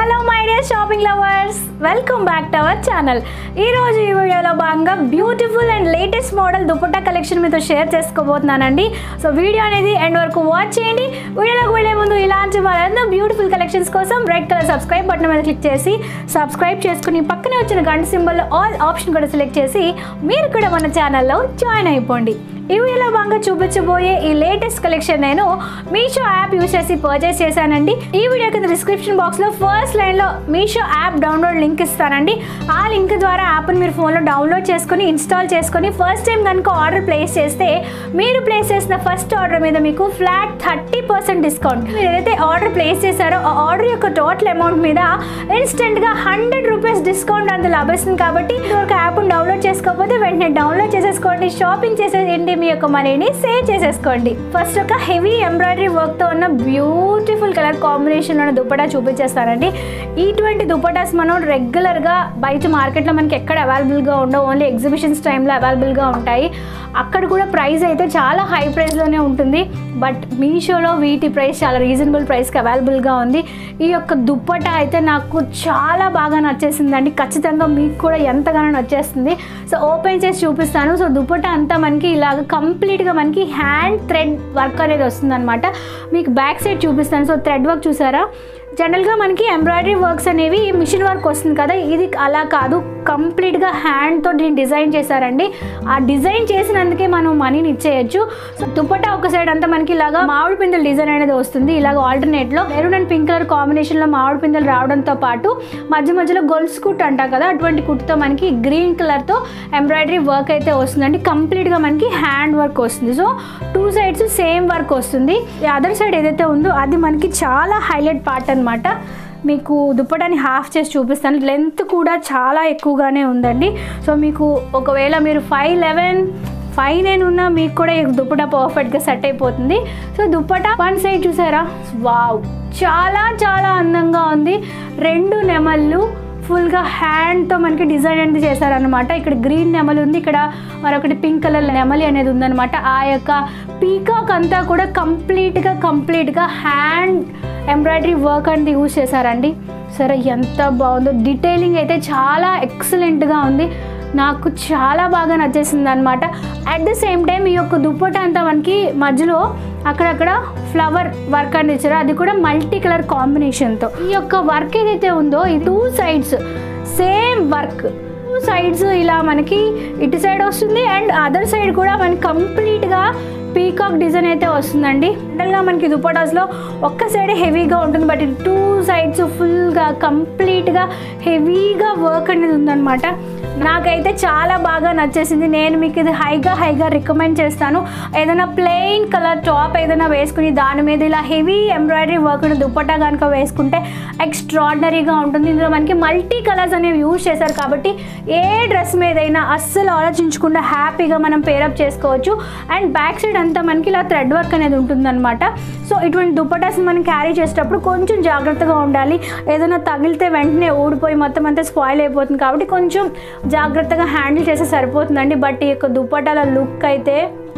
hello my dear shopping lovers welcome back to our channel ఈ రోజు ఈ వీడియోలో భాగంగా beautiful and latest model dupatta collection మీతో షేర్ చేసుకోబోతున్నానండి సో వీడియో అనేది ఎండ్ వరకు వాచ్ చేయండి వీడియోలోకి వెళ్ళే ముందు ఇలాంటి మరెన్నో బ్యూటిఫుల్ కలెక్షన్స్ కోసం రెడ్ కలర్ సబ్స్క్రైబ్ బటన్ మీద క్లిక్ చేసి సబ్స్క్రైబ్ చేసుకుని పక్కనే వచ్చిన గంట సింబల్ ఆల్ ఆప్షన్ కూడా సెలెక్ట్ చేసి మీరు కూడా మన ఛానల్లో జాయిన్ అయిపోండి ఈ వీడియోలో భాగంగా చూపించబోయే ఈ లేటెస్ట్ కలెక్షన్ నేను మీషో యాప్ యూస్ చేసి పర్చేస్ చేశానండి ఈ వీడియో కింద డిస్క్రిప్షన్ బాక్స్లో ఫస్ట్ లైన్లో మీషో యాప్ డౌన్లోడ్ లింక్ ఇస్తానండి ఆ లింక్ ద్వారా యాప్ని మీరు ఫోన్లో డౌన్లోడ్ చేసుకొని ఇన్స్టాల్ చేసుకొని ఫస్ట్ టైం కనుక ఆర్డర్ ప్లేస్ చేస్తే మీరు ప్లేస్ చేసిన ఫస్ట్ ఆర్డర్ మీద మీకు ఫ్లాట్ థర్టీ పర్సెంట్ డిస్కౌంట్ మీరు ఏదైతే ఆర్డర్ ప్లేస్ చేశారో ఆ ఆర్డర్ యొక్క టోటల్ అమౌంట్ మీద ఇన్స్టెంట్గా హండ్రెడ్ రూపీస్ డిస్కౌంట్ అంత లభిస్తుంది కాబట్టి ఇదివరకు యాప్ని డౌన్లోడ్ చేసుకోకపోతే వెంటనే డౌన్లోడ్ చేసేసుకోండి షాపింగ్ చేసేయండి మీ యొక్క మనీని సేవ్ చేసేసుకోండి ఫస్ట్ ఒక హెవీ ఎంబ్రాయిడరీ వర్క్తో ఉన్న బ్యూటిఫుల్ కలర్ కాంబినేషన్లో ఉన్న దుపటా చూపించేస్తానండి ఇటువంటి దుపటాస్ మనం రెగ్యులర్గా బయట మార్కెట్లో మనకి ఎక్కడ అవైలబుల్గా ఉండవు ఓన్లీ ఎగ్జిబిషన్స్ టైంలో అవైలబుల్గా ఉంటాయి అక్కడ కూడా ప్రైస్ అయితే చాలా హై ప్రైస్లోనే ఉంటుంది బట్ మీషోలో వీటి ప్రైస్ చాలా రీజనబుల్ ప్రైస్కి అవైలబుల్గా ఉంది ఈ యొక్క దుప్పటా అయితే నాకు చాలా బాగా నచ్చేసిందండి ఖచ్చితంగా మీకు కూడా ఎంతగానో నచ్చేస్తుంది సో ఓపెన్ చేసి చూపిస్తాను సో దుప్పటా అంతా మనకి ఇలాగ కంప్లీట్గా మనకి హ్యాండ్ థ్రెడ్ వర్క్ అనేది వస్తుందన్నమాట మీకు బ్యాక్ సైడ్ చూపిస్తాను సో థ్రెడ్ వర్క్ చూసారా జనరల్గా మనకి ఎంబ్రాయిడరీ వర్క్స్ అనేవి మిషన్ వర్క్ వస్తుంది కదా ఇది అలా కాదు కంప్లీట్గా హ్యాండ్తో దీన్ని డిజైన్ చేశారండి ఆ డిజైన్ చేసినందుకే మనం మనీని ఇచ్చేయచ్చు సో దుపట్టా ఒక సైడ్ అంతా మనకి ఇలాగా మామిడి పిందెల డిజైన్ అనేది వస్తుంది ఇలాగ ఆల్టర్నేట్లో మెరూన్ అండ్ పింక్ కలర్ కాంబినేషన్లో మామిడి పిందెలు రావడంతో పాటు మధ్య మధ్యలో గొలుసు కుట్ అంటాం కదా అటువంటి కుట్టుతో మనకి గ్రీన్ కలర్తో ఎంబ్రాయిడరీ వర్క్ అయితే వస్తుందండి కంప్లీట్గా మనకి హ్యాండ్ వర్క్ వస్తుంది so two sides same work వస్తుంది అదర్ సైడ్ ఏదైతే ఉందో అది మనకి చాలా హైలైట్ పార్ట్ అనమాట మీకు దుప్పటాన్ని హాఫ్ చేసి చూపిస్తాను లెంత్ కూడా చాలా ఎక్కువగానే ఉందండి సో మీకు ఒకవేళ మీరు ఫైవ్ లెవెన్ ఫైవ్ నైన్ ఉన్నా మీకు కూడా ఈ దుప్పటా పర్ఫెక్ట్గా సెట్ అయిపోతుంది సో దుప్పటా వన్ సైడ్ చూసారా వావ్ చాలా చాలా అందంగా ఉంది రెండు నెమళ్ళు ఫుల్గా హ్యాండ్తో మనకి డిజైన్ అనేది చేశారనమాట ఇక్కడ గ్రీన్ నెమలి ఉంది ఇక్కడ మరొకటి పింక్ కలర్ నెమలి అనేది ఉందన్నమాట ఆ యొక్క పీకాక్ అంతా కూడా కంప్లీట్గా కంప్లీట్గా హ్యాండ్ ఎంబ్రాయిడరీ వర్క్ అనేది యూజ్ చేశారండి సరే ఎంత బాగుందో డీటెయిలింగ్ అయితే చాలా ఎక్సలెంట్గా ఉంది నాకు చాలా బాగా నచ్చేసింది అనమాట అట్ ద సేమ్ టైం ఈ యొక్క దుప్పట అంతా మనకి మధ్యలో అక్కడక్కడ ఫ్లవర్ వర్క్ అనేది ఇచ్చారు అది కూడా మల్టీ కలర్ కాంబినేషన్తో ఈ యొక్క వర్క్ ఏదైతే ఉందో ఈ two sides same work two sides ఇలా మనకి ఇటు సైడ్ వస్తుంది అండ్ అదర్ సైడ్ కూడా మనకి కంప్లీట్గా పీకాక్ డిజైన్ అయితే వస్తుందండి జనరల్గా మనకి దుపటాస్లో ఒక్క సైడే హెవీగా ఉంటుంది బట్ టూ సైడ్స్ ఫుల్గా కంప్లీట్గా హెవీగా వర్క్ అనేది ఉందన్నమాట నాకైతే చాలా బాగా నచ్చేసింది నేను మీకు ఇది హైగా హైగా రికమెండ్ చేస్తాను ఏదైనా ప్లెయిన్ కలర్ టాప్ ఏదైనా వేసుకుని దాని మీద ఇలా హెవీ ఎంబ్రాయిడరీ వర్క్ దుపట్టా కనుక వేసుకుంటే ఎక్స్ట్రాడినరీగా ఉంటుంది ఇందులో మనకి మల్టీ కలర్స్ అనేవి యూజ్ చేశారు కాబట్టి ఏ డ్రెస్ మీదైనా అస్సలు ఆలోచించకుండా హ్యాపీగా మనం పేరప్ చేసుకోవచ్చు అండ్ బ్యాక్ సైడ్ అంతా మనకి ఇలా థ్రెడ్ వర్క్ అనేది ఉంటుందన్నమాట సో ఇటువంటి దుపటాస్ మనం క్యారీ చేసేటప్పుడు కొంచెం జాగ్రత్తగా ఉండాలి ఏదైనా తగిలితే వెంటనే ఊడిపోయి మొత్తం అంతా స్పాయిల్ అయిపోతుంది కాబట్టి కొంచెం జాగ్రత్తగా హ్యాండిల్ చేస్తే సరిపోతుందండి బట్ ఈ యొక్క దుప్పటాల లుక్ అయితే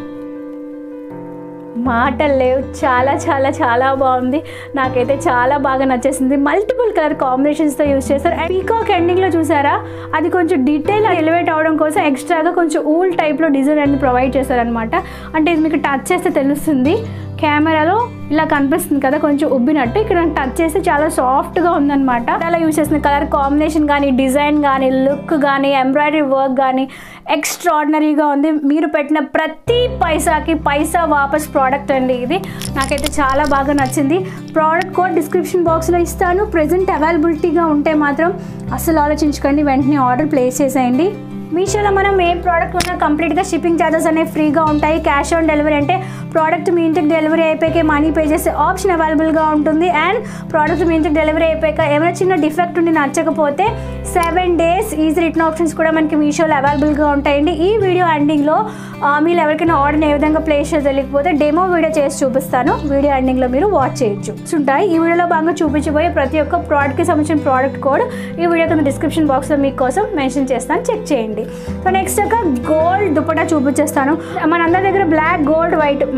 మాటలు లేవు చాలా చాలా చాలా బాగుంది నాకైతే చాలా బాగా నచ్చేసింది మల్టిపుల్ కలర్ కాంబినేషన్స్తో యూస్ చేస్తారు అండ్ పీకాక్ ఎండింగ్లో చూసారా అది కొంచెం డీటెయిల్ ఎలివేట్ అవడం కోసం ఎక్స్ట్రాగా కొంచెం ఊల్ టైప్లో డిజైన్ అనేది ప్రొవైడ్ చేశారనమాట అంటే ఇది మీకు టచ్ చేస్తే తెలుస్తుంది కెమెరాలో ఇలా కనిపిస్తుంది కదా కొంచెం ఉబ్బినట్టు ఇక్కడ టచ్ చేస్తే చాలా సాఫ్ట్గా ఉందన్నమాట అలా యూస్ చేసిన కలర్ కాంబినేషన్ కానీ డిజైన్ కానీ లుక్ కానీ ఎంబ్రాయిడరీ వర్క్ కానీ ఎక్స్ట్రాడినరీగా ఉంది మీరు పెట్టిన ప్రతి పైసాకి పైసా వాపస్ ప్రోడక్ట్ అండి ఇది నాకైతే చాలా బాగా నచ్చింది ప్రోడక్ట్ కోడ్ డిస్క్రిప్షన్ బాక్స్లో ఇస్తాను ప్రజెంట్ అవైలబిలిటీగా ఉంటే మాత్రం అసలు ఆలోచించుకోండి వెంటనే ఆర్డర్ ప్లేస్ చేసేయండి మీషోలో మనం ఏ ప్రోడక్ట్ ఉన్నా కంప్లీట్గా షిప్పింగ్ ఛార్జెస్ అనేవి ఫ్రీగా ఉంటాయి క్యాష్ ఆన్ డెలివరీ అంటే ప్రోడక్ట్ మీ ఇంటికి డెలివరీ అయిపోయాక మనీ పే చేసే ఆప్షన్ అవైలబుల్గా ఉంటుంది అండ్ ప్రోడక్ట్ మీ ఇంటికి డెలివరీ అయిపోయాక ఏమైనా చిన్న డిఫెక్ట్ ఉండి నచ్చకపోతే seven days easy return options కూడా మనకి మీషోలో అవైలబుల్గా ఉంటాయండి ఈ వీడియో ఎండింగ్లో మీరు ఎవరికైనా ఆర్డర్ ఏ విధంగా ప్లేస్ చేసి తెలియకపోతే డెమో వీడియో చేసి చూపిస్తాను వీడియో ఎండింగ్లో మీరు వాచ్ చేయొచ్చు ఉంటాయి ఈ వీడియోలో బాగా చూపించబోయే ప్రతి ఒక్క ప్రోడక్ట్కి సంబంధించిన ప్రోడక్ట్ కోడ్ ఈ వీడియో కింద డిస్క్రిప్షన్ బాక్స్లో మీకోసం మెన్షన్ చేస్తాను చెక్ చేయండి సో నెక్స్ట్ ఒక గోల్డ్ దుపట్టా చూపించేస్తాను మనందరి దగ్గర బ్లాక్ గోల్డ్ వైట్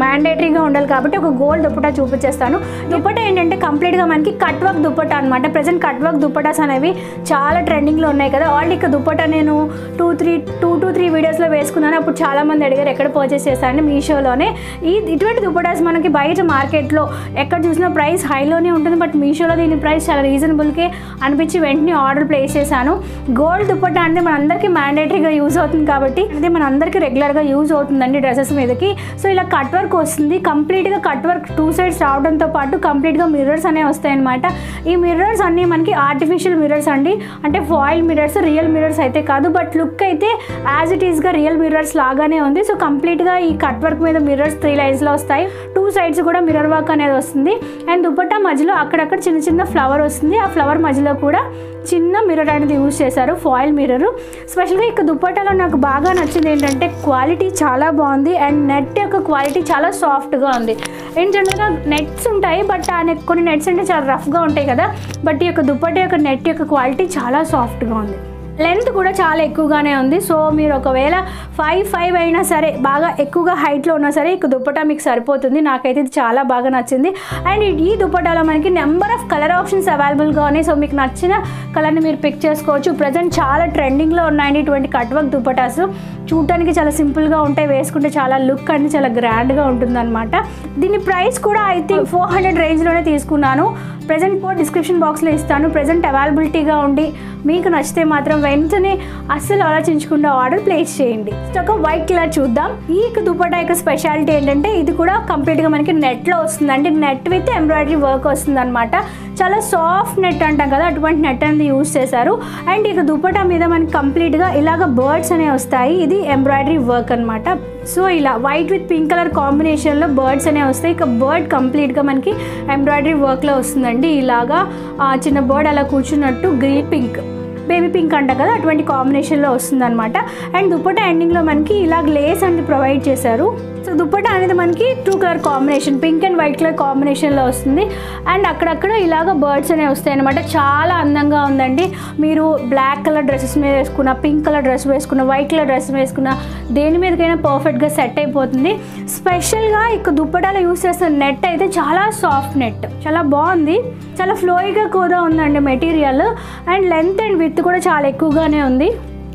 మ్యాండేటరీగా ఉండాలి కాబట్టి ఒక గోల్డ్ దుప్పటా చూపించేస్తాను దుప్పటా ఏంటంటే కంప్లీట్గా మనకి కట్ వర్క్ దుప్పటా అనమాట ప్రజెంట్ కట్ వర్క్ దుప్పటాస్ అనేవి చాలా ట్రెండింగ్లో ఉన్నాయి కదా ఆల్రెడీ ఇక దుప్పటా నేను two three two two three వీడియోస్లో వేసుకున్నాను అప్పుడు చాలా మంది అడిగారు ఎక్కడ పర్చేస్ చేశారని మీషోలోనే ఈ ఇటువంటి దుప్పటాస్ మనకి బయట మార్కెట్లో ఎక్కడ చూసినా ప్రైస్ హైలోనే ఉంటుంది బట్ మీషోలో దీని ప్రైస్ చాలా రీజనబుల్కే అనిపించి వెంటనే ఆర్డర్ ప్లేస్ చేశాను గోల్డ్ దుప్పటా అంటే మనందరికీ మ్యాండేటరీగా యూజ్ అవుతుంది కాబట్టి ఇది మనందరికీ రెగ్యులర్గా యూజ్ అవుతుందండి డ్రెస్సెస్ మీదకి సో ఇలా కట్ వర్క్ వస్తుంది కంప్లీట్గా కట్ వర్క్ టూ సైడ్స్ రావడంతో పాటు కంప్లీట్గా మిర్రర్స్ అనేవి వస్తాయన్నమాట ఈ మిర్రర్స్ అన్నీ మనకి ఆర్టిఫిషియల్ మిర్రర్స్ అండి అంటే ఫాయిల్ మిర్రర్స్ రియల్ మిర్రర్స్ అయితే కాదు బట్ లుక్ అయితే యాజ్ ఇట్ ఈస్గా రియల్ మిర్రర్స్ లాగానే ఉంది సో కంప్లీట్గా ఈ కట్ వర్క్ మీద మిర్రర్స్ త్రీ లైన్స్లో వస్తాయి టూ సైడ్స్ కూడా మిర్రర్ వర్క్ అనేది వస్తుంది అండ్ దుపట్టా మధ్యలో అక్కడక్కడ చిన్న చిన్న ఫ్లవర్ వస్తుంది ఆ ఫ్లవర్ మధ్యలో కూడా చిన్న మిర్రర్ అనేది యూజ్ చేశారు ఫాయిల్ మిర్రర్ స్పెషల్గా ఇక దుపట్టాలో నాకు బాగా నచ్చింది ఏంటంటే క్వాలిటీ చాలా బాగుంది అండ్ నెట్ యొక్క క్వాలిటీ చాలా సాఫ్ట్గా ఉంది అండ్ జనరల్గా నెట్స్ ఉంటాయి బట్ ఆ నెట్ కొన్ని నెట్స్ అంటే చాలా రఫ్గా ఉంటాయి కదా బట్ ఈ యొక్క దుపట్టా యొక్క నెట్ యొక్క క్వాలిటీ చాలా సాఫ్ట్గా ఉంది లెంత్ కూడా చాలా ఎక్కువగానే ఉంది సో మీరు ఒకవేళ ఫైవ్ ఫైవ్ అయినా సరే బాగా ఎక్కువగా హైట్లో ఉన్నా సరే ఇక దుప్పటా మీకు సరిపోతుంది నాకైతే ఇది చాలా బాగా నచ్చింది అండ్ ఈ దుప్పటాలో మనకి నెంబర్ ఆఫ్ కలర్ ఆప్షన్స్ అవైలబుల్గా ఉన్నాయి సో మీకు నచ్చిన కలర్ని మీరు పిక్ చేసుకోవచ్చు ప్రజెంట్ చాలా ట్రెండింగ్లో ఉన్నాయండి ఇటువంటి కట్ వర్క్ దుప్పటాస్ చూడటానికి చాలా సింపుల్గా ఉంటాయి వేసుకుంటే చాలా లుక్ అండి చాలా గ్రాండ్గా ఉంటుందన్నమాట దీని ప్రైస్ కూడా ఐ థింక్ ఫోర్ హండ్రెడ్ రేంజ్లోనే తీసుకున్నాను ప్రజెంట్ కోడ్ డిస్క్రిప్షన్ బాక్స్లో ఇస్తాను ప్రజెంట్ అవైలబిలిటీగా ఉండి మీకు నచ్చితే మాత్రం వెంటనే అస్సలు ఆలోచించకుండా ఆర్డర్ ప్లేస్ చేయండి సో ఒక వైట్ కలర్ చూద్దాం ఈ దుపట్టా యొక్క స్పెషాలిటీ ఏంటంటే ఇది కూడా కంప్లీట్గా మనకి నెట్లో వస్తుంది అంటే నెట్ విత్ ఎంబ్రాయిడరీ వర్క్ వస్తుంది అనమాట చాలా సాఫ్ట్ నెట్ అంటాం కదా అటువంటి నెట్ అనేది యూస్ చేశారు అండ్ ఇక దుపట్టా మీద మనకి కంప్లీట్గా ఇలాగ బర్డ్స్ అనేవి వస్తాయి ఇది ఎంబ్రాయిడరీ వర్క్ అనమాట సో ఇలా వైట్ విత్ పింక్ కలర్ కాంబినేషన్లో బర్డ్స్ అనేవి వస్తాయి ఇక బర్డ్ కంప్లీట్గా మనకి ఎంబ్రాయిడరీ వర్క్లో వస్తుందండి ఇలాగా ఆ, చిన్న బర్డ్ అలా కూర్చున్నట్టు గ్రీన్ పింక్ బేబీ పింక్ అంట కదా అటువంటి కాంబినేషన్లో వస్తుందన్నమాట అండ్ దుప్పట ఎండింగ్లో మనకి ఇలా గ్లేస్ అనేది ప్రొవైడ్ చేశారు సో దుప్పట అనేది మనకి two colour combination pink and white colour కాంబినేషన్లో వస్తుంది అండ్ అక్కడక్కడ ఇలాగ బర్డ్స్ అనేవి వస్తాయి అనమాట చాలా అందంగా ఉందండి మీరు బ్లాక్ కలర్ డ్రెస్సెస్ మీద వేసుకున్న పింక్ కలర్ డ్రెస్ వేసుకున్న వైట్ కలర్ డ్రెస్ వేసుకున్న దేని మీదకైనా పర్ఫెక్ట్గా సెట్ అయిపోతుంది స్పెషల్గా ఇక దుప్పటాలో యూస్ చేస్తున్న నెట్ అయితే చాలా సాఫ్ట్ నెట్ చాలా బాగుంది చాలా ఫ్లోయిగా కూడా ఉందండి material and length and with కూడా చాలా ఎక్కువగానే ఉంది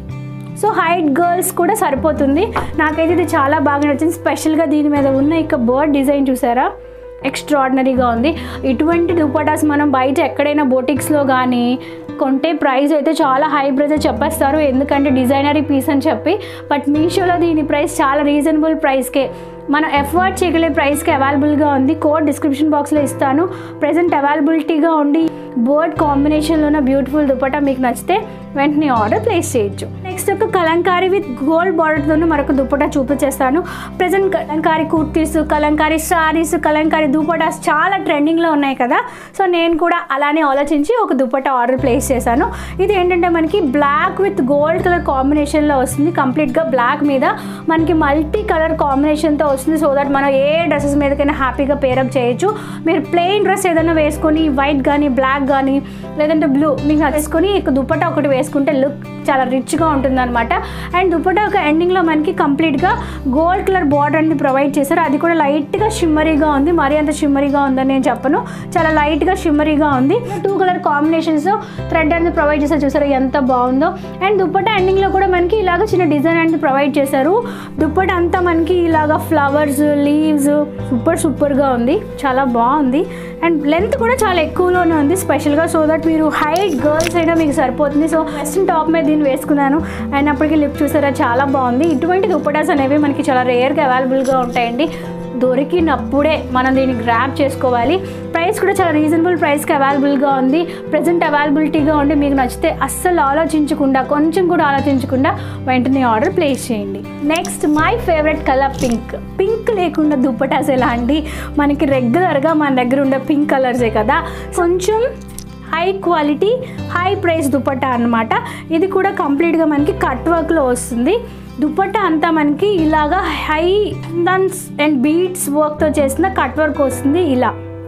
సో హైట్ గర్ల్స్ కూడా సరిపోతుంది నాకైతే ఇది చాలా బాగా నచ్చింది స్పెషల్గా దీని మీద ఉన్న ఇక బర్డ్ డిజైన్ చూసారా ఎక్స్ట్రాడినరీగా ఉంది ఇటువంటి దుపటాస్ మనం బయట ఎక్కడైనా బోటిక్స్లో కానీ కొంటే ప్రైస్ అయితే చాలా హై ప్రైస్ చెప్పేస్తారు ఎందుకంటే డిజైనరీ పీస్ అని చెప్పి బట్ మీషోలో దీని ప్రైస్ చాలా రీజనబుల్ ప్రైస్కే మనం ఎఫర్ట్ చేయగలే ప్రైస్కి అవైలబుల్గా ఉంది కోడ్ డిస్క్రిప్షన్ బాక్స్లో ఇస్తాను ప్రజెంట్ అవైలబిలిటీగా ఉండి బర్డ్ కాంబినేషన్లో ఉన్న బ్యూటిఫుల్ దుపట్టా మీకు నచ్చితే వెంటనే ఆర్డర్ ప్లేస్ చేయొచ్చు నెక్స్ట్ ఒక కలంకారీ విత్ గోల్డ్ బార్డర్తో మరొక దుపట్టా చూపించేస్తాను ప్రజెంట్ కలంకారీ కుర్తీస్ కలంకారీ సారీస్ కలంకారీ దుపటాస్ చాలా ట్రెండింగ్లో ఉన్నాయి కదా సో నేను కూడా అలానే ఆలోచించి ఒక దుపట్టా ఆర్డర్ ప్లేస్ చేశాను ఇది ఏంటంటే మనకి బ్లాక్ విత్ గోల్డ్ కలర్ కాంబినేషన్లో వస్తుంది కంప్లీట్గా బ్లాక్ మీద మనకి మల్టీ కలర్ కాంబినేషన్తో వస్తుంది సో దట్ మనం ఏ డ్రెస్సెస్ మీదకైనా హ్యాపీగా పేరప్ చేయొచ్చు మీరు ప్లెయిన్ డ్రెస్ ఏదైనా వేసుకొని వైట్ కానీ బ్లాక్ కానీ లేదంటే బ్లూ మీకు వేసుకొని ఇక దుపట్టా ఒకటి వేసుకుంటే లుక్ చాలా రిచ్గా ఉంటుందన్నమాట అండ్ దుపట్టా ఒక ఎండింగ్లో మనకి కంప్లీట్గా గోల్డ్ కలర్ బార్డర్ అనేది ప్రొవైడ్ చేశారు అది కూడా లైట్గా షిమ్మరీగా ఉంది మరీ అంత షిమ్మరీగా ఉందని నేను చెప్పను చాలా లైట్గా షిమ్మరీగా ఉంది టూ కలర్ కాంబినేషన్స్ థ్రెడ్ అనేది ప్రొవైడ్ చేశారు చూసారు ఎంత బాగుందో అండ్ దుప్పట్టా ఎండింగ్లో కూడా మనకి ఇలాగ చిన్న డిజైన్ అనేది ప్రొవైడ్ చేశారు దుప్పట్టా అంతా మనకి ఇలాగ ఫ్లవర్స్ లీవ్స్ సూపర్ సూపర్గా ఉంది చాలా బాగుంది అండ్ లెంత్ కూడా చాలా ఎక్కువలోనే ఉంది స్పెషల్గా సో దట్ మీరు హైట్ గర్ల్స్ అయినా మీకు సరిపోతుంది సో వెస్ట్రన్ టాప్ మీద దీన్ని వేసుకున్నాను అండ్ అప్పటికి లిప్ చూసారా చాలా బాగుంది ఇటువంటి దుప్పటాస్ అనేవి మనకి చాలా రేర్గా అవైలబుల్గా ఉంటాయండి దొరికినప్పుడే మనం దీన్ని గ్రాప్ చేసుకోవాలి ప్రైస్ కూడా చాలా రీజనబుల్ ప్రైస్కి అవైలబుల్గా ఉంది ప్రజెంట్ అవైలబిలిటీగా ఉండి మీకు నచ్చితే అస్సలు ఆలోచించకుండా కొంచెం కూడా ఆలోచించకుండా వెంటనే ఆర్డర్ ప్లేస్ చేయండి next my favourite colour pink pink లేకుండా దుప్పటాస్ ఎలా అండి మనకి రెగ్యులర్గా మన దగ్గర ఉండే పింక్ కలర్సే కదా కొంచెం high quality high price dupatta అన్నమాట ఇది కూడా కంప్లీట్గా మనకి కట్ వర్క్లో వస్తుంది దుపట్టా అంతా మనకి ఇలాగా హై కుందన్స్ అండ్ బీడ్స్ వర్క్తో చేసిన కట్ వర్క్ వస్తుంది ఇలా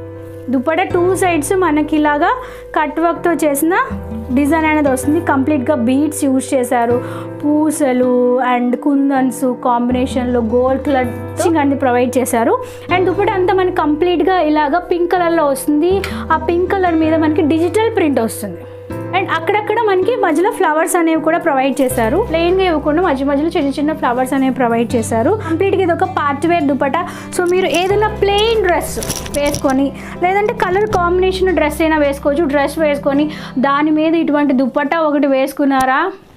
దుప్పట టూ సైడ్స్ మనకి ఇలాగా కట్ వర్క్తో చేసిన డిజైన్ అనేది వస్తుంది కంప్లీట్గా బీడ్స్ యూజ్ చేశారు పూసలు అండ్ కుందన్స్ కాంబినేషన్లో గోల్డ్ కలర్ అన్ని ప్రొవైడ్ చేశారు అండ్ దుప్పట అంతా మనకి కంప్లీట్గా ఇలాగా పింక్ కలర్లో వస్తుంది ఆ పింక్ కలర్ మీద మనకి డిజిటల్ ప్రింట్ వస్తుంది అండ్ అక్కడక్కడ మనకి మధ్యలో ఫ్లవర్స్ అనేవి కూడా ప్రొవైడ్ చేశారు ప్లెయిన్గా ఇవ్వకుండా మధ్య మధ్యలో చిన్న చిన్న ఫ్లవర్స్ అనేవి ప్రొవైడ్ చేశారు కంప్లీట్గా ఇది ఒక పార్ట్ వేర్ దుపట సో మీరు ఏదైనా ప్లెయిన్ డ్రెస్ వేసుకొని లేదంటే కలర్ కాంబినేషన్ డ్రెస్ అయినా వేసుకోవచ్చు డ్రెస్ వేసుకొని దాని మీద ఇటువంటి దుప్పట ఒకటి వేసుకున్నారా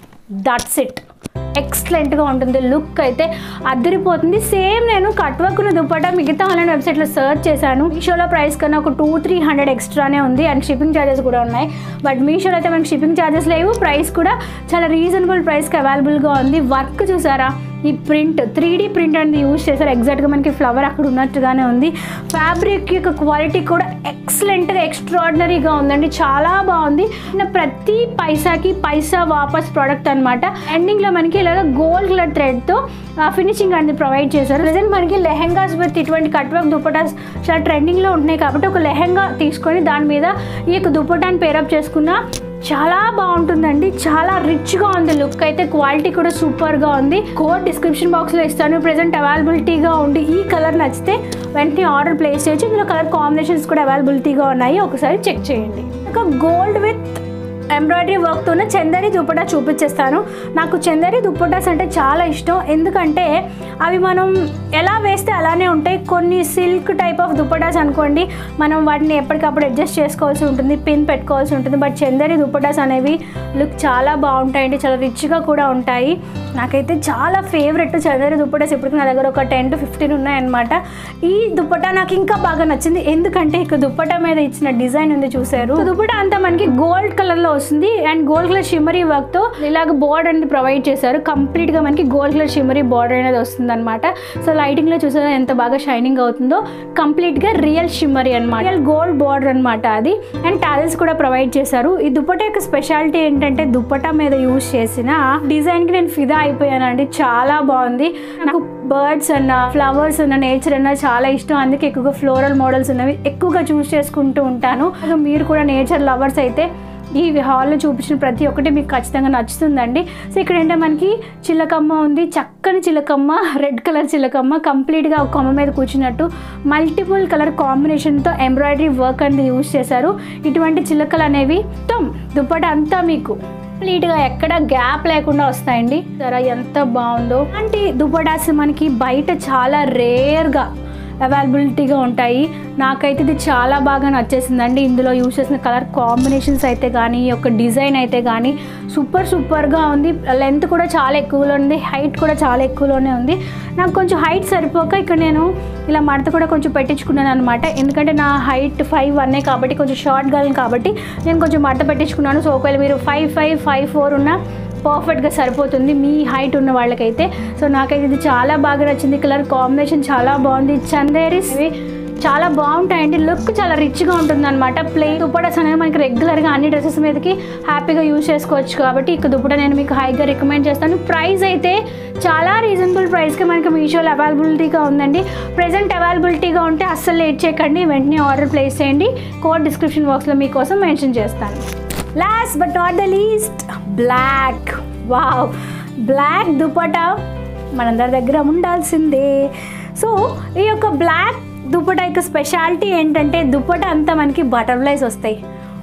దట్స్ ఇట్ ఎక్సలెంట్గా ఉంటుంది లుక్ అయితే అదిరిపోతుంది సేమ్ నేను కట్ వర్క్ను దుప్పట మిగతా ఆన్లైన్ వెబ్సైట్లో సర్చ్ చేశాను మీషోలో ప్రైస్ కన్నా ఒక టూ త్రీ హండ్రెడ్ ఎక్స్ట్రానే ఉంది అండ్ షిప్పింగ్ ఛార్జెస్ కూడా ఉన్నాయి బట్ మీషోలో అయితే మనకి షిప్పింగ్ ఛార్జెస్ లేవు ప్రైస్ కూడా చాలా రీజనబుల్ ప్రైస్కి అవైలబుల్గా ఉంది వర్క్ చూసారా ఈ ప్రింట్ త్రీ డీ ప్రింట్ అనేది యూజ్ చేశారు ఎగ్జాక్ట్గా మనకి ఫ్లవర్ అక్కడ ఉన్నట్టుగానే ఉంది ఫ్యాబ్రిక్ యొక్క క్వాలిటీ కూడా ఎక్సలెంట్గా ఎక్స్ట్రాడినరీగా ఉందండి చాలా బాగుంది నా ప్రతి పైసాకి పైసా వాపస్ ప్రోడక్ట్ అనమాట ఎండింగ్లో మనకి ఇలాగ గోల్డ్ కలర్ థ్రెడ్తో ఫినిషింగ్ అనేది ప్రొవైడ్ చేశారు ప్రజెంట్ మనకి లెహెంగాస్ విత్ ఇటువంటి కట్ వర్క్ దుపటాస్ చాలా ట్రెండింగ్లో ఉంటున్నాయి కాబట్టి ఒక లెహెంగా తీసుకొని దాని మీద ఈ యొక్క దుపటాన్ని పేరప్ చేసుకున్న చాలా బాగుంటుందండి చాలా రిచ్గా ఉంది లుక్ అయితే క్వాలిటీ కూడా సూపర్గా ఉంది కోడ్ డిస్క్రిప్షన్ బాక్స్లో ఇస్తాను ప్రజెంట్ అవైలబిలిటీగా ఉండి ఈ కలర్ నచ్చితే వెంటనే ఆర్డర్ ప్లేస్ చేయొచ్చు ఇందులో కలర్ కాంబినేషన్స్ కూడా అవైలబిలిటీగా ఉన్నాయి ఒకసారి చెక్ చేయండి ఒక గోల్డ్ విత్ ఎంబ్రాయిడరీ వర్క్తో చందరి దుప్పటా చూపించేస్తాను నాకు చందరి దుప్పటాస్ అంటే చాలా ఇష్టం ఎందుకంటే అవి మనం ఎలా వేస్తే అలానే ఉంటాయి కొన్ని సిల్క్ టైప్ ఆఫ్ దుప్పటాస్ అనుకోండి మనం వాటిని ఎప్పటికప్పుడు అడ్జస్ట్ చేసుకోవాల్సి ఉంటుంది పిన్ పెట్టుకోవాల్సి ఉంటుంది బట్ చందరి దుప్పటాస్ అనేవి లుక్ చాలా బాగుంటాయండి చాలా రిచ్గా కూడా ఉంటాయి నాకైతే చాలా ఫేవరెట్ చందరి దుప్పటాస్ ఇప్పటికి నా దగ్గర ఒక టెన్ టు ఫిఫ్టీన్ ఉన్నాయన్నమాట ఈ దుప్పటా నాకు ఇంకా బాగా నచ్చింది ఎందుకంటే ఇక దుప్పటా మీద ఇచ్చిన డిజైన్ ఉంది చూసారు దుప్పటా అంతా మనకి గోల్డ్ కలర్ లో వస్తుంది and gold colour shimmery work తో ఇలాగ బోర్డర్ అనేది ప్రొవైడ్ చేశారు కంప్లీట్ గా మనకి గోల్డ్ కలర్ షిమ్మరీ బోర్డర్ అనేది వస్తుంది అనమాట సో లైటింగ్ లో చూసారా ఎంత బాగా షైనింగ్ అవుతుందో కంప్లీట్ గా రియల్ షిమ్మరీ అనమాట రియల్ గోల్డ్ బోర్డర్ అనమాట అది అండ్ టాలెల్స్ కూడా ప్రొవైడ్ చేశారు ఈ దుప్పటా యొక్క స్పెషాలిటీ ఏంటంటే దుప్పటా మీద యూజ్ చేసిన డిజైన్ కి నేను ఫిదా అయిపోయానండి చాలా బాగుంది నాకు బర్డ్స్ అన్న ఫ్లవర్స్ అన్న నేచర్ అన్న చాలా ఇష్టం అందుకే ఎక్కువగా ఫ్లోరల్ మోడల్స్ ఉన్నవి ఎక్కువగా చూస్ చేసుకుంటూ ఉంటాను అలాగే మీరు కూడా నేచర్ లవర్స్ అయితే ఈ హాల్లో చూపించిన ప్రతి ఒక్కటి మీకు ఖచ్చితంగా నచ్చుతుందండి సో ఇక్కడ ఏంటంటే మనకి చిలకమ్మ ఉంది చక్కని చిలకమ్మ రెడ్ కలర్ చిలకమ్మ కంప్లీట్గా ఒక కొమ్మ మీద కూర్చున్నట్టు మల్టిపుల్ కలర్ కాంబినేషన్తో ఎంబ్రాయిడరీ వర్క్ అనేది యూజ్ చేశారు ఇటువంటి చిలకలు అనేవి మొత్తం దుప్పట అంతా మీకు కంప్లీట్గా ఎక్కడ గ్యాప్ లేకుండా వస్తాయండి సరే ఎంత బాగుందో అంటే దుప్పటాస్ మనకి బయట చాలా రేర్గా అవైలబిలిటీగా ఉంటాయి నాకైతే ఇది చాలా బాగా నచ్చేసిందండి ఇందులో యూస్ చేసిన కలర్ కాంబినేషన్స్ అయితే కానీ ఈ యొక్క డిజైన్ అయితే కానీ సూపర్ సూపర్గా ఉంది లెంత్ కూడా చాలా ఎక్కువలో ఉంది హైట్ కూడా చాలా ఎక్కువలోనే ఉంది నాకు కొంచెం హైట్ సరిపోక ఇక్కడ నేను ఇలా మడత కూడా కొంచెం పెట్టించుకున్నాను అనమాట ఎందుకంటే నా హైట్ ఫైవ్ వన్నే కాబట్టి కొంచెం షార్ట్ గర్ల్ కాబట్టి నేను కొంచెం మడత పెట్టించుకున్నాను సో ఒకవేళ మీరు ఫైవ్ ఫైవ్ ఫైవ్ ఫోర్ ఉన్న పర్ఫెక్ట్గా సరిపోతుంది మీ హైట్ ఉన్న వాళ్ళకైతే సో నాకైతే ఇది చాలా బాగా నచ్చింది కలర్ కాంబినేషన్ చాలా బాగుంది చందేరీస్ ఇవి చాలా బాగుంటాయండి లుక్ చాలా రిచ్గా ఉంటుంది అనమాట ప్లెయిన్ దుప్పటాస్ అనేది మనకి రెగ్యులర్గా అన్ని డ్రెస్సెస్ మీదకి హ్యాపీగా యూజ్ చేసుకోవచ్చు కాబట్టి ఇక దుప్పట నేను మీకు హైగా రికమెండ్ చేస్తాను ప్రైస్ అయితే చాలా రీజనబుల్ ప్రైస్కి మనకి మీషోలో అవైలబిలిటీగా ఉందండి ప్రజెంట్ అవైలబిలిటీగా ఉంటే అస్సలు లేట్ చేయకండి వెంటనే ఆర్డర్ ప్లేస్ చేయండి కోడ్ డిస్క్రిప్షన్ బాక్స్లో మీకోసం మెన్షన్ చేస్తాను last but not the least black wow black dupatta మనందరి దగ్గర ఉండాల్సిందే సో ఈ యొక్క బ్లాక్ దుపటా యొక్క స్పెషాలిటీ ఏంటంటే దుపట అంతా మనకి బటర్ఫ్లైస్ వస్తాయి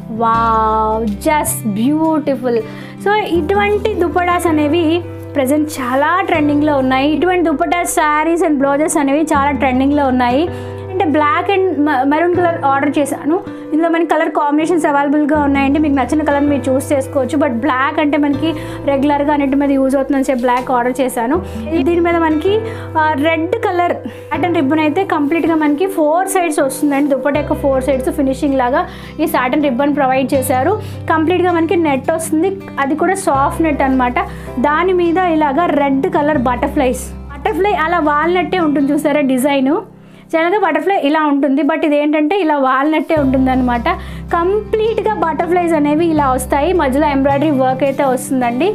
వావ్ జస్ట్ బ్యూటిఫుల్ సో ఇటువంటి దుపటాస్ అనేవి ప్రజెంట్ చాలా ట్రెండింగ్లో ఉన్నాయి ఇటువంటి దుపటా శారీస్ అండ్ బ్లౌజెస్ అనేవి చాలా ట్రెండింగ్లో ఉన్నాయి అంటే black and maroon colour order చేశాను ఇందులో మనకి కలర్ కాంబినేషన్స్ అవైలబుల్గా ఉన్నాయండి మీకు నచ్చిన కలర్ మీరు చూస్ చేసుకోవచ్చు బట్ బ్లాక్ అంటే మనకి రెగ్యులర్గా అన్నిటి మీద యూజ్ అవుతుందని చెప్పి బ్లాక్ ఆర్డర్ చేశాను దీని మీద మనకి రెడ్ కలర్ సాటన్ రిబ్బన్ అయితే కంప్లీట్గా మనకి ఫోర్ సైడ్స్ వస్తుందండి దుప్పటి యొక్క ఫోర్ సైడ్స్ ఫినిషింగ్ లాగా ఈ సాటన్ రిబ్బన్ ప్రొవైడ్ చేశారు కంప్లీట్గా మనకి నెట్ వస్తుంది అది కూడా సాఫ్ట్ నెట్ అనమాట దాని మీద ఇలాగా రెడ్ కలర్ బటర్ఫ్లైస్ బటర్ఫ్లై అలా వాల్నట్టే ఉంటుంది చూసారా డిజైను జనరల్గా బటర్ఫ్లై ఇలా ఉంటుంది బట్ ఇది ఏంటంటే ఇలా వాల్నట్టే ఉంటుంది అనమాట కంప్లీట్గా బటర్ఫ్లైస్ అనేవి ఇలా వస్తాయి మధ్యలో ఎంబ్రాయిడరీ వర్క్ అయితే వస్తుందండి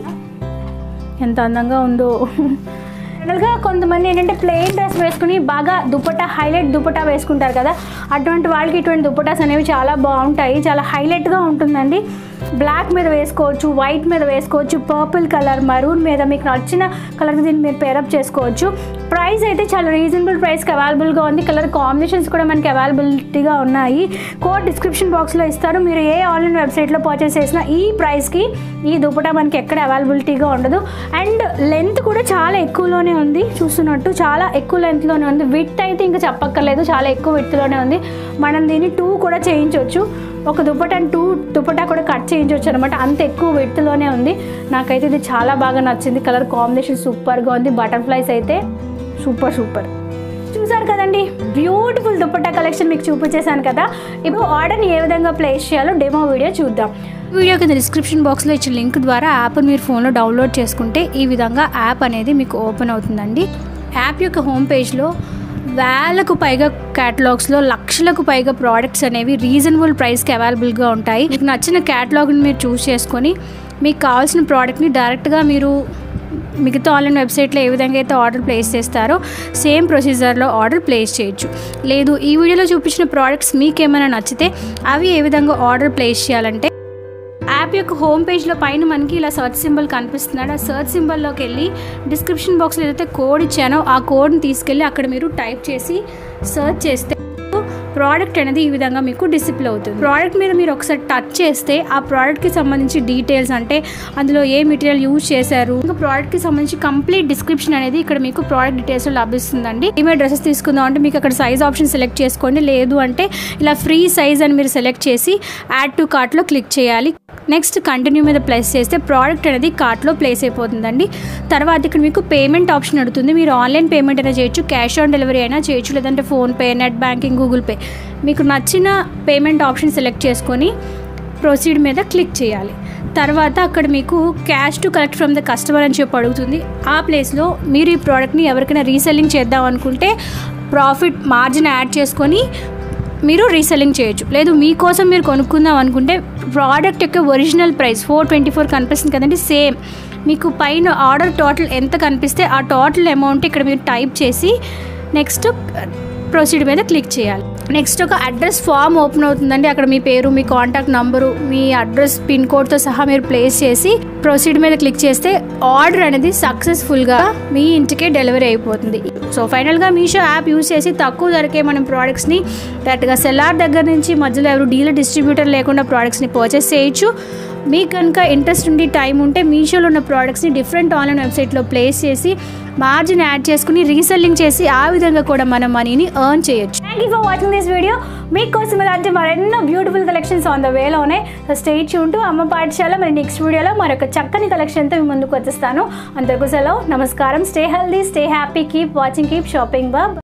ఎంత అందంగా ఉందో జనరల్గా కొంతమంది ఏంటంటే ప్లెయిన్ డ్రెస్ వేసుకుని బాగా దుపట్టా హైలైట్ దుపట్టా వేసుకుంటారు కదా అటువంటి వాళ్ళకి ఇటువంటి దుప్పటాస్ అనేవి చాలా బాగుంటాయి చాలా హైలైట్గా ఉంటుందండి బ్లాక్ మీద వేసుకోవచ్చు వైట్ మీద వేసుకోవచ్చు పర్పుల్ కలర్ మరూన్ మీద మీకు నచ్చిన కలర్ దీన్ని మీరు పేరప్ చేసుకోవచ్చు ప్రైస్ అయితే చాలా రీజనబుల్ ప్రైస్కి అవైలబుల్గా ఉంది కలర్ కాంబినేషన్స్ కూడా మనకి అవైలబిలిటీగా ఉన్నాయి కోడ్ డిస్క్రిప్షన్ బాక్స్లో ఇస్తారు మీరు ఏ ఆన్లైన్ వెబ్సైట్లో పర్చేస్ చేసినా ఈ ప్రైస్కి ఈ దుపటా మనకి ఎక్కడ అవైలబిలిటీగా ఉండదు అండ్ లెంత్ కూడా చాలా ఎక్కువలోనే ఉంది చూస్తున్నట్టు చాలా ఎక్కువ లెంత్లోనే ఉంది విత్ అయితే ఇంకా చెప్పక్కర్లేదు చాలా ఎక్కువ విత్లోనే ఉంది మనం దీన్ని టూ కూడా చేయించవచ్చు ఒక దుపటాని టూ దుపటా కూడా కట్ చేయించవచ్చు అనమాట అంత ఎక్కువ విత్లోనే ఉంది నాకైతే ఇది చాలా బాగా నచ్చింది కలర్ కాంబినేషన్ సూపర్గా ఉంది బటర్ఫ్లైస్ అయితే సూపర్ సూపర్ చూసారు కదండి బ్యూటిఫుల్ దుపట్టా కలెక్షన్ మీకు చూపించేశాను కదా ఇప్పుడు ఆర్డర్ని ఏ విధంగా ప్లేస్ చేయాలో డెమో వీడియో చూద్దాం వీడియో కింద డిస్క్రిప్షన్ బాక్స్లో ఇచ్చిన లింక్ ద్వారా యాప్ని మీరు ఫోన్లో డౌన్లోడ్ చేసుకుంటే ఈ విధంగా యాప్ అనేది మీకు ఓపెన్ అవుతుందండి యాప్ యొక్క హోమ్ పేజ్లో వేలకు పైగా క్యాటలాగ్స్లో లక్షలకు పైగా ప్రోడక్ట్స్ అనేవి రీజనబుల్ ప్రైస్కి అవైలబుల్గా ఉంటాయి మీకు నచ్చిన క్యాటలాగ్ని మీరు చూస్ చేసుకొని మీకు కావాల్సిన ప్రోడక్ట్ని డైరెక్ట్గా మీరు మిగతా ఆన్లైన్ వెబ్సైట్లో ఏ విధంగా అయితే ఆర్డర్ ప్లేస్ చేస్తారో సేమ్ ప్రొసీజర్లో ఆర్డర్ ప్లేస్ చేయొచ్చు లేదు ఈ వీడియోలో చూపించిన ప్రోడక్ట్స్ మీకు ఏమైనా నచ్చితే అవి ఏ విధంగా ఆర్డర్ ప్లేస్ చేయాలంటే యాప్ యొక్క హోమ్ పేజ్లో పైన మనకి ఇలా సర్చ్ సింబల్ కనిపిస్తున్నాడు ఆ సర్చ్ సింబల్లోకి వెళ్ళి డిస్క్రిప్షన్ బాక్స్లో ఏదైతే కోడ్ ఇచ్చానో ఆ కోడ్ని తీసుకెళ్ళి అక్కడ మీరు టైప్ చేసి సర్చ్ చేస్తే ప్రోడక్ట్ అనేది ఈ విధంగా మీకు డిసిప్లే అవుతుంది ప్రోడక్ట్ మీద మీరు ఒకసారి టచ్ చేస్తే ఆ ప్రోడక్ట్కి సంబంధించి డీటెయిల్స్ అంటే అందులో ఏ మెటీరియల్ యూజ్ చేశారు ఇంకా ప్రోడక్ట్కి సంబంధించి కంప్లీట్ డిస్క్రిప్షన్ అనేది ఇక్కడ మీకు ప్రోడక్ట్ డీటెయిల్స్ లభిస్తుందండి ఏమే డ్రెస్సెస్ తీసుకుందాం అంటే మీకు అక్కడ సైజ్ ఆప్షన్ సెలెక్ట్ చేసుకోండి లేదు అంటే ఇలా ఫ్రీ సైజ్ అని మీరు సెలెక్ట్ చేసి యాడ్ టు కార్ట్లో క్లిక్ చేయాలి నెక్స్ట్ కంటిన్యూ మీద ప్లేస్ చేస్తే ప్రోడక్ట్ అనేది కార్ట్లో ప్లేస్ అయిపోతుందండి తర్వాత ఇక్కడ మీకు పేమెంట్ ఆప్షన్ అడుగుతుంది మీరు ఆన్లైన్ పేమెంట్ అయినా చేయొచ్చు క్యాష్ ఆన్ డెలివరీ అయినా చేయొచ్చు లేదంటే PhonePe net banking Google Pay మీకు నచ్చిన పేమెంట్ ఆప్షన్ సెలెక్ట్ చేసుకొని ప్రొసీడ్ మీద క్లిక్ చేయాలి తర్వాత అక్కడ మీకు cash to collect from the customer అని చెప్పి అడుగుతుంది ఆ ప్లేస్లో మీరు ఈ ప్రోడక్ట్ని ఎవరికైనా రీసెల్లింగ్ చేద్దాం అనుకుంటే ప్రాఫిట్ మార్జిన్ యాడ్ చేసుకొని మీరు రీసెల్లింగ్ చేయొచ్చు లేదు మీకోసం మీరు కొనుక్కుందాం అనుకుంటే ప్రోడక్ట్ యొక్క original price four twenty four కనిపిస్తుంది కదండి సేమ్ మీకు పైన ఆర్డర్ టోటల్ ఎంత కనిపిస్తే ఆ టోటల్ అమౌంట్ ఇక్కడ మీరు టైప్ చేసి నెక్స్ట్ ప్రొసీడ్ మీద క్లిక్ చేయాలి నెక్స్ట్ ఒక అడ్రస్ ఫామ్ ఓపెన్ అవుతుందండి అక్కడ మీ పేరు మీ కాంటాక్ట్ నంబరు మీ అడ్రస్ పిన్ కోడ్తో సహా మీరు ప్లేస్ చేసి ప్రొసీడ్ మీద క్లిక్ చేస్తే ఆర్డర్ అనేది సక్సెస్ఫుల్గా మీ ఇంటికే డెలివరీ అయిపోతుంది సో ఫైనల్గా మీషో యాప్ యూస్ చేసి తక్కువ ధరకే మనం ప్రోడక్ట్స్ని డైరెక్ట్గా సెల్లార్ దగ్గర నుంచి మధ్యలో ఎవరు డీలర్ డిస్ట్రిబ్యూటర్ లేకుండా ప్రోడక్ట్స్ని పర్చేస్ చేయొచ్చు మీకు కనుక ఇంట్రెస్ట్ ఉండి టైం ఉంటే మీషోలో ఉన్న ప్రోడక్ట్స్ని డిఫరెంట్ ఆన్లైన్ వెబ్సైట్లో ప్లేస్ చేసి మార్జిన్ యాడ్ చేసుకుని రీసెల్లింగ్ చేసి ఆ విధంగా కూడా మనం మనీని ఎర్న్ చేయొచ్చు thank you for watching this video మీకోసం ఇలాంటి మరెన్నో బ్యూటిఫుల్ కలెక్షన్స్ ఆన్ ద వేలో ఉన్నాయి సో స్టే చూంటూ అమ్మ పాఠశాల మరి నెక్స్ట్ వీడియోలో మరొక చక్కని కలెక్షన్తో మీ ముందుకు వచ్చేస్తాను అంతకు సెలవు నమస్కారం stay healthy stay happy keep watching keep shopping Bob